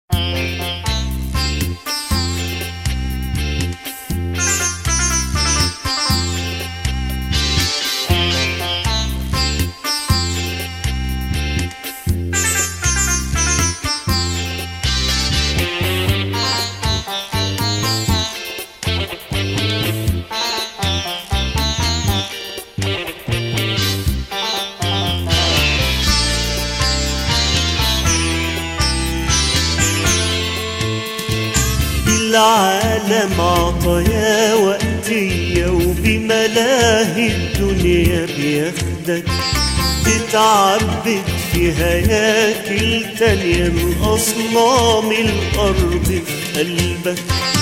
العالم عطايا وقتية وبملاهي الدنيا بياخدك تتعبد في هياكل تانية من أصنام الأرض في قلبك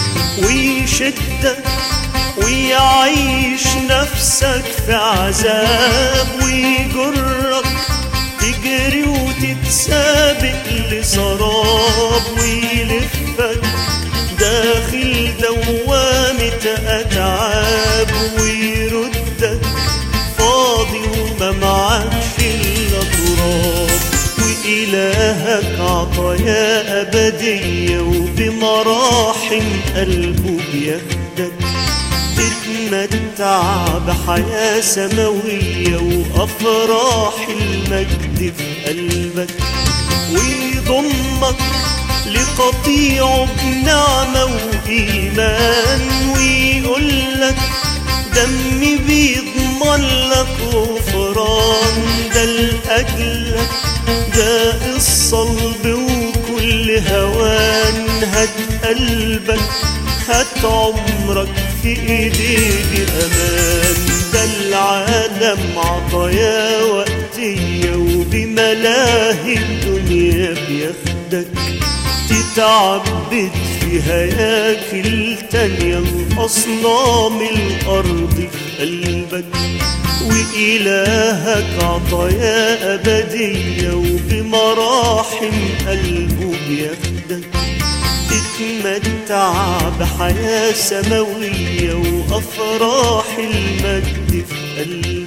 ويشدك ويعيش نفسك في عذاب ويجرك تجري وتتسابق لسراب ويلفك داخل دوامة أتعاب ويردك فاضي وما معكش إلا تراب وإلهك عطايا أبدية وبمراحم قلبه بياخدك تتمتع بحياة سماوية وأفراح المجد في قلبك ويضمك لقطيع بنعمة وإيمان ويقولك دمي بيضمن لك غفران ده لأجلك ده الصلب وكل هوان هات قلبك هات عمرك في ايديك امان ده العالم عطايا وقتية وبملاهي الدنيا بياخدك تتعبد في هياكل تانية وأصنام الأرض في قلبك وإلهك عطايا أبدية وبمراحم قلبه بياخدك تتمتع بحياة سماوية وأفراح المجد في قلبك